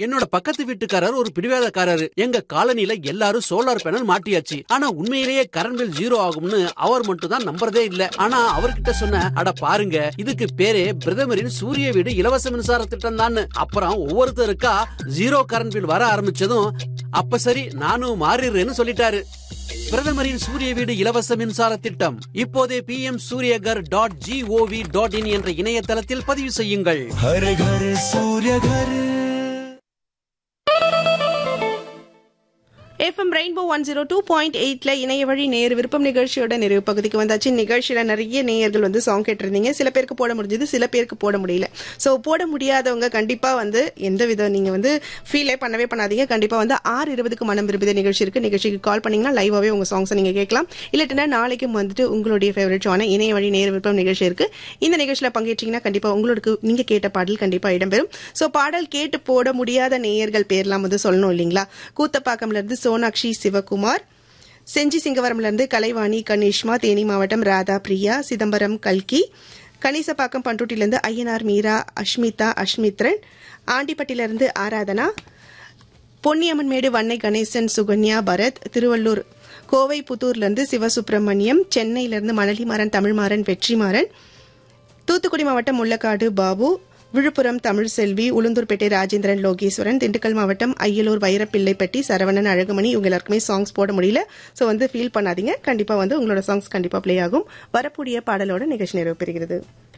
என்னோட பக்கத்து வீட்டுக்காரர் ஒரு பிடிவாதக்காரரு எங்க காலனில எல்லாரும் சோலார் பேனல் மாட்டியாச்சு ஆனா உண்மையிலேயே கரண்ட் பில் ஜீரோ ஆகும்னு அவர் மட்டும் தான் நம்புறதே இல்ல ஆனா அவர்கிட்ட சொன்ன அட பாருங்க இதுக்கு பேரே பிரதமரின் சூரிய வீடு இலவச மின்சார திட்டம் தான் அப்புறம் ஒவ்வொருத்தருக்கா ஜீரோ கரண்ட் பில் வர ஆரம்பிச்சதும் அப்ப சரி நானும் மாறிடுறேன்னு சொல்லிட்டாரு பிரதமரின் சூரிய வீடு இலவச மின்சார திட்டம் இப்போதே P M Suryaghar dot G O V dot in என்ற இணையதளத்தில் பதிவு செய்யுங்கள் हर घर सूर्य घर FM Rainbow one zero two point எயிட்ல இணைய வழி நேர் விருப்பம் நிகழ்ச்சியோட நிறைவு பகுதிக்கு வந்தாச்சு நிகழ்ச்சியில நிறைய நேயர்கள் வந்து சாங் கேட்டிருந்தீங்க சில பேருக்கு போட முடிஞ்சது சில பேருக்கு போட முடியல ஸோ போட முடியாதவங்க கண்டிப்பா வந்து எந்த விதம் நீங்க வந்து ஃபீலே பண்ணவே பண்ணாதீங்க கண்டிப்பா வந்து ஆறு இருபதுக்கு மனம் விரும்பிய நிகழ்ச்சி இருக்கு நிகழ்ச்சிக்கு கால் பண்ணீங்கன்னா லைவாவே உங்க சாங்ஸை நீங்க கேட்கலாம் இல்லாட்டினா நாளைக்கும் வந்துட்டு உங்களுடைய ஃபேவரட் ஆன இணைய வழி நேர் விருப்பம் நிகழ்ச்சி இருக்கு இந்த நிகழ்ச்சியில பங்கேற்றீங்கன்னா கண்டிப்பா உங்களுக்கு நீங்க கேட்ட பாடல் கண்டிப்பா இடம்பெறும் ஸோ பாடல் கேட்டு போட முடியாத நேயர்கள் பேர்லாம் வந்து சொல்லணும் இல்லைங்களா கூத்தப்பாக்கம்ல இருந்து சோனாக்ஷி சிவகுமார் செஞ்சி சிங்கவரம்ல இருந்து கலைவாணி கணேஷ்மா தேனி மாவட்டம் ராதா பிரியா சிதம்பரம் கல்கி கணேசப்பாக்கம் பண்ருட்டிலிருந்து ஐயனார் மீரா அஷ்மிதா அஷ்மித்ரன் ஆண்டிப்பட்டிலிருந்து ஆராதனா பொன்னியம்மன் மேடு வன்னை கணேசன் சுகன்யா பரத் திருவள்ளூர் கோவை புத்தூர்லேருந்து சிவசுப்பிரமணியம் சென்னையிலிருந்து மணலிமாறன் தமிழ்மாறன் வெற்றிமாறன் தூத்துக்குடி மாவட்டம் முள்ளக்காடு பாபு விழுப்புரம் தமிழ் செல்வி உளுந்தூர்பேட்டை ராஜேந்திரன் லோகேஸ்வரன் திண்டுக்கல் மாவட்டம் அய்யலூர் வைரப்பிள்ளைப்பட்டி சரவணன் அழகுமணி இவங்க எல்லாருக்குமே சாங்ஸ் போட முடியல ஸோ வந்து ஃபீல் பண்ணாதீங்க கண்டிப்பா வந்து உங்களோட சாங்ஸ் கண்டிப்பா ப்ளே ஆகும் வரக்கூடிய பாடலோட நிகழ்ச்சி நிறைவு பெறுகிறது